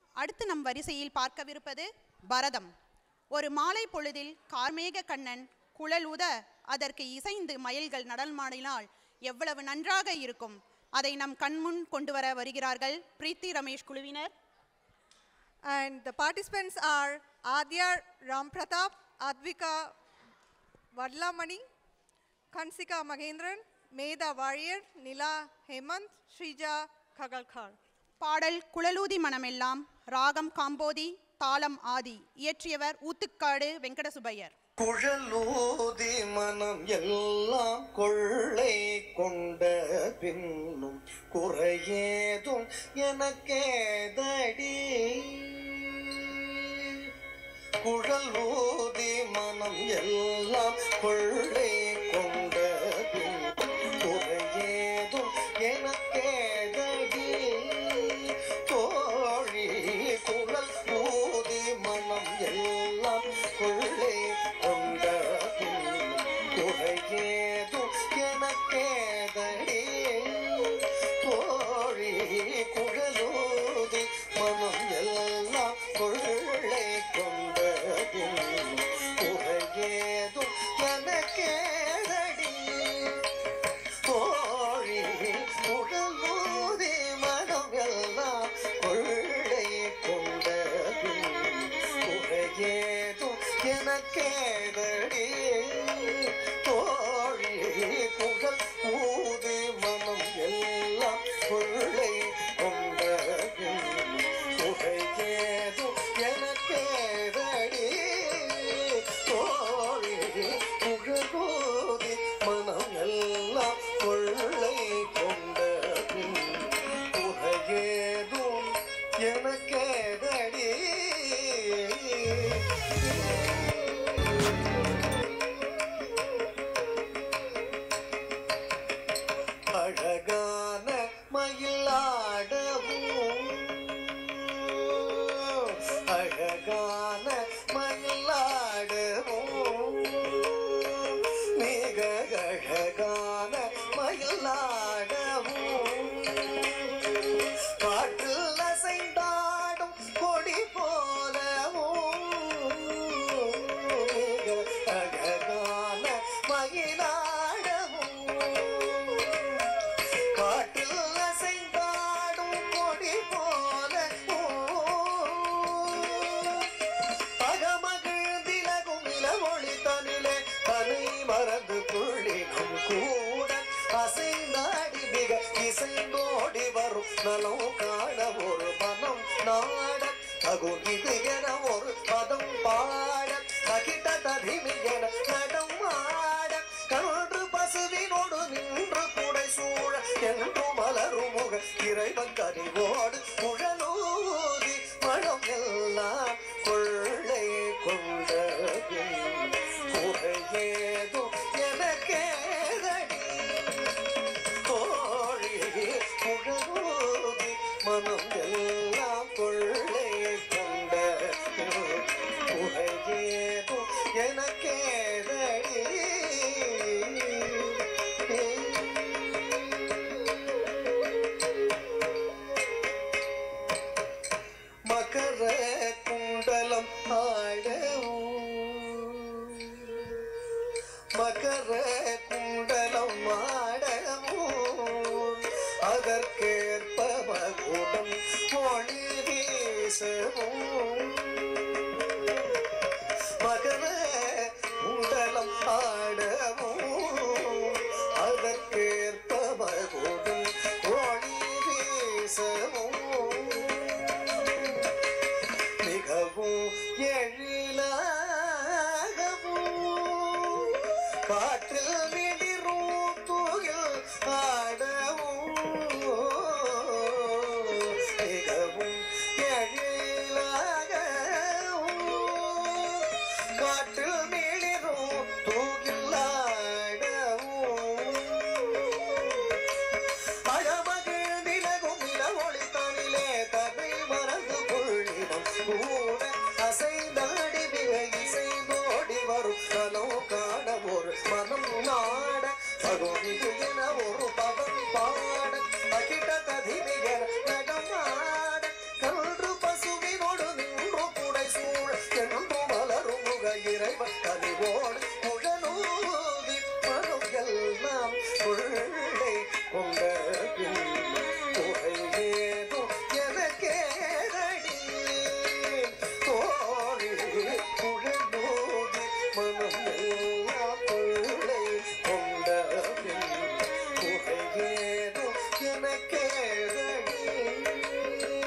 அடுத்து நம் வரிசையில் பார்க்கவிருப்பது பரதம் ஒரு மாலை பொழுதில் கார்மேக கண்ணன் குழலுத அதற்கு இசைந்து மயில்கள் நடனமாடினால் எவ்வளவு நன்றாக இருக்கும் அதை நம் கண்முன் கொண்டு வர வருகிறார்கள் பிரீத்தி ரமேஷ் குழுவினர் And the participants are Adya Ram Pratap, Advika Vadlamani, Kansika Mahendran, Meda Warrior, Nila Hemant, Shrija Khagalkar. பாடல் குழலூதி மனமெல்லாம் ராகம் காம்போதி தாளம் ஆதி இயற்றியவர் ஊத்துக்காடு வெங்கட சுப்பையர் குழலூதி மனம் எல்லாம் கொள்ளை கொண்ட பின்னும் குறையேதும் எனக்கேதடி குழலூதி மனம் எல்லாம் கொள்ளை கொண்ட பின்னும் குறையேதும் எனக்கேதடி தோழி குழல் ஊதி மனம் எல்லாம் கொள்ளை கொண்ட பின்னும் குறையேதும் எனக்கேதடி தோழி குழலூதி மனம் எல்லாம் கொள்ளை கொண்ட பின்னும் குறையேதும் எனக்கேதடி தோழி உடலூதி மனம் எல்லாம் கொள்ளை கொண்ட குறையேதும் எனக்கேதடி தோழி குழல் ஊதி மனம் எல்லாம் கொள்ளை கொண்ட குறையேதும் எனக்கேதடி தோழி குழலூதி மனம் எல்லாம் கொள்ளை கொண்ட குறையேதும் எனக்கேதடி அழகான மயிலாடவும் அழகான மயிலாடவும் மிக அழகான மயிலாடவும் காற்றில் அசைந்தாடும் கொடி போலவும் மிக அழகான மயிலாடவும் காற்றில் அசைந்தாடும் கொடி போலவும் பகமகிழ்ந்திலகும் இளமொழி தனிலே தனி மறந்து துள்ளினும் கூட அசைந்தாடி மிக இசைந்தோடி வரும் நலம் காண ஒரு மனம் நாட தகும் இது என ஒரு பதம் பாட தகிட்ட ததிமி என நடம் ஆட கன்று பசுவினோடு நின்று குடை சூழ என்று மலரும் முக இறைவன் கனிவோடு குழலூதி மனம் எல்லாம் கொள்ளை கொண்ட குறையேதும் எனக்கேதடி கோழி குழலூதி மனம் எல்லாம் கொள்ளை கொண்ட குறையேதும் எனக்கேதடி மகர குண்டலம் ஆடவும் மகர குண்டலம் ஆடவும் அதற்கேற்ப மகுடம் ஒளி வீசவும் மகர குண்டலம் ஆடவும் அதற்கேற்ப மகுடம் ஒளி வீசவும் மிகவும் எழிலாகவும் காற்றில் மிளிரும் துகில் ஆடவும் மிகவும் எழிலாகவும் ஏதடி